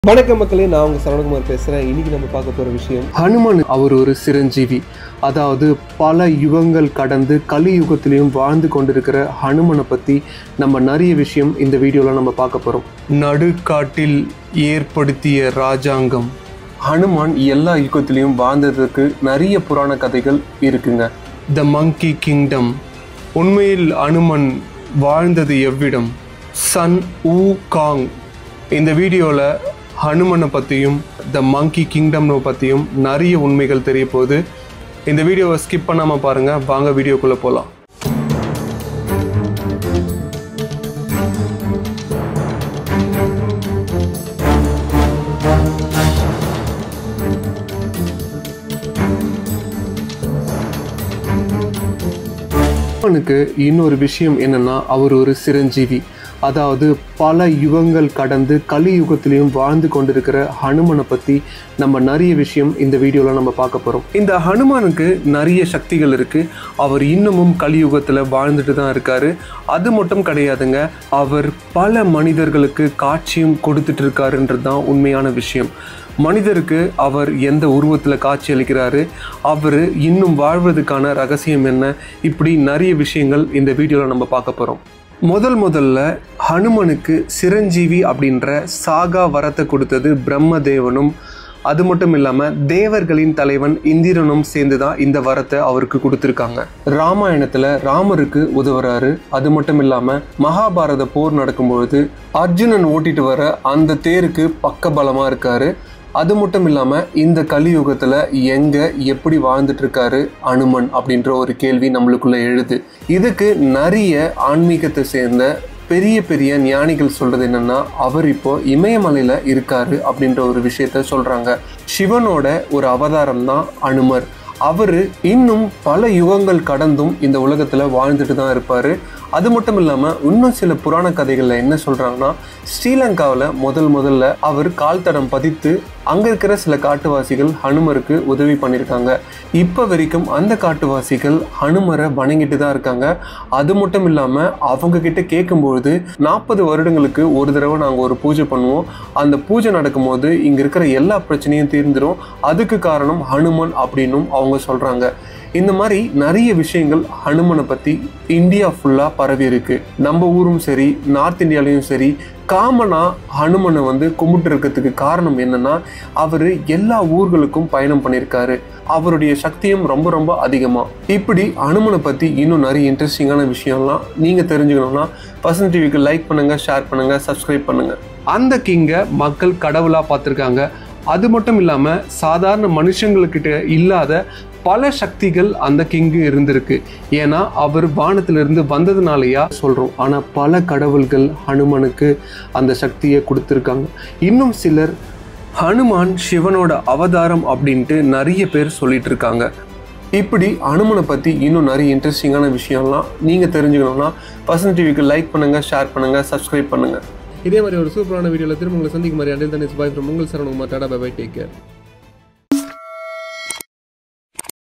வணக்கம் மக்களே நான் உங்க சரவணகுமார் பேசுறேன் இன்னைக்கு நம்ம பார்க்க போற விஷயம் ஹனுமன் அவர் ஒரு சிரஞ்சீவி அதாவது பல யுகங்கள் கடந்து கலியுகத்திலையும் வாழ்ந்து கொண்டிருக்கிற ஹனுமனை பற்றி நம்ம நிறைய விஷயம் இந்த வீடியோவில் நம்ம பார்க்க போகிறோம் நடுக்காட்டில் ஏற்படுத்திய ராஜாங்கம் ஹனுமான் எல்லா யுகத்திலையும் வாழ்ந்ததுக்கு நிறைய புராண கதைகள் இருக்குங்க த மங்கி கிங்டம் உண்மையில் அனுமன் வாழ்ந்தது எவ்விடம் சன் ஊ காங் இந்த வீடியோவில் ஹனுமனை பற்றியும் த மங்கி கிங்டம்னை பற்றியும் நிறைய உண்மைகள் தெரிய போகுது இந்த வீடியோவை ஸ்கிப் பண்ணாமல் பாருங்கள் வாங்க வீடியோக்குள்ளே போகலாம் ஹனுமனுக்கு இன்னொரு விஷயம் என்னன்னா அவர் ஒரு சிரஞ்சீவி அதாவது பல யுகங்கள் கடந்து கலியுகத்திலையும் வாழ்ந்து கொண்டிருக்கிற ஹனுமனை பற்றி நம்ம நிறைய விஷயம் இந்த வீடியோவில் நம்ம பார்க்க போகிறோம் இந்த ஹனுமானுக்கு நிறைய சக்திகள் இருக்குது அவர் இன்னமும் கலியுகத்தில் வாழ்ந்துட்டு தான் இருக்காரு அது மட்டும் கிடையாதுங்க அவர் பல மனிதர்களுக்கு காட்சியும் கொடுத்துட்டு இருக்காருன்றது தான் உண்மையான விஷயம் மனிதருக்கு அவர் எந்த உருவத்தில் காட்சி அளிக்கிறாரு அவர் இன்னும் வாழ்வதற்கான ரகசியம் என்ன இப்படி நிறைய விஷயங்கள் இந்த வீடியோவில் நம்ம பார்க்க போகிறோம் முதல் முதல்ல ஹனுமனுக்கு சிரஞ்சீவி அப்படின்ற சாகா வரத்தை கொடுத்தது பிரம்மதேவனும் அது மட்டும் இல்லாமல் தேவர்களின் தலைவன் இந்திரனும் சேர்ந்து தான் இந்த வரத்தை அவருக்கு கொடுத்துருக்காங்க ராமாயணத்தில் ராமருக்கு உதவுறாரு அது மட்டும் இல்லாமல் மகாபாரத போர் நடக்கும்பொழுது அர்ஜுனன் ஓட்டிட்டு வர அந்த தேருக்கு பக்கபலமாக இருக்காரு அது மட்டும் இல்லாமல் இந்த கலியுகத்தில் எங்கே எப்படி வாழ்ந்துட்டு இருக்காரு அனுமன் அப்படின்ற ஒரு கேள்வி நம்மளுக்குள்ள எழுது இதுக்கு நிறைய ஆன்மீகத்தை சேர்ந்த பெரிய பெரிய ஞானிகள் சொல்றது என்னன்னா அவர் இப்போ இமயமலையில இருக்காரு அப்படின்ற ஒரு விஷயத்த சொல்றாங்க சிவனோட ஒரு அவதாரம் தான் அனுமர் அவர் இன்னும் பல யுகங்கள் கடந்தும் இந்த உலகத்தில் வாழ்ந்துட்டு தான் இருப்பார் அது மட்டும் இல்லாமல் இன்னும் சில புராண கதைகளில் என்ன சொல்கிறாங்கன்னா ஸ்ரீலங்காவில் முதல் முதல்ல அவர் கால் தடம் பதித்து அங்கே இருக்கிற சில காட்டுவாசிகள் ஹனுமருக்கு உதவி பண்ணியிருக்காங்க இப்போ வரைக்கும் அந்த காட்டுவாசிகள் ஹனுமரை வணங்கிட்டு தான் இருக்காங்க அது மட்டும் இல்லாமல் அவங்க கிட்ட கேட்கும்பொழுது நாற்பது வருடங்களுக்கு ஒரு தடவை நாங்கள் ஒரு பூஜை பண்ணுவோம் அந்த பூஜை நடக்கும்போது இங்கே இருக்கிற எல்லா பிரச்சனையும் தீர்ந்துடும் அதுக்கு காரணம் ஹனுமன் அப்படின்னும் அவங்க சொல்கிறாங்க இந்த மாதிரி நிறைய விஷயங்கள் ஹனுமனை பற்றி இந்தியா ஃபுல்லாக பரவி இருக்கு நம்ம ஊரும் சரி நார்த் இந்தியாலையும் சரி காமனாக ஹனுமனை வந்து கும்பிட்டு இருக்கிறதுக்கு காரணம் என்னன்னா அவர் எல்லா ஊர்களுக்கும் பயணம் பண்ணியிருக்காரு அவருடைய சக்தியும் ரொம்ப ரொம்ப அதிகமாக இப்படி ஹனுமனை பற்றி இன்னும் நிறைய இன்ட்ரெஸ்டிங்கான விஷயம்லாம் நீங்கள் தெரிஞ்சுக்கணும்னா பசன் டிவிக்கு லைக் பண்ணுங்கள் ஷேர் பண்ணுங்கள் சப்ஸ்கிரைப் பண்ணுங்கள் அந்த கிங்கை மக்கள் கடவுளாக பார்த்துருக்காங்க அது மட்டும் இல்லாமல் சாதாரண மனுஷங்களுக்கிட்ட இல்லாத பல சக்திகள் அந்த கிங்கு இருந்திருக்கு ஏன்னா அவர் வானத்திலிருந்து வந்ததுனாலயா சொல்கிறோம் ஆனால் பல கடவுள்கள் ஹனுமனுக்கு அந்த சக்தியை கொடுத்துருக்காங்க இன்னும் சிலர் ஹனுமான் சிவனோட அவதாரம் அப்படின்ட்டு நிறைய பேர் சொல்லிட்டு இருக்காங்க இப்படி அனுமனை பற்றி இன்னும் நிறைய இன்ட்ரெஸ்டிங்கான விஷயம்லாம் நீங்கள் தெரிஞ்சுக்கணும்னா பசன் டிவிக்கு லைக் பண்ணுங்கள் ஷேர் பண்ணுங்கள் சப்ஸ்கிரைப் பண்ணுங்கள் இதே மாதிரி ஒரு சூப்பரான வீடியோல திரும்ப உங்களை சந்திக்கும் மாதிரி until then is bye from உங்கள் சரவணகுமார் டாடா பை பை டேக் கேர்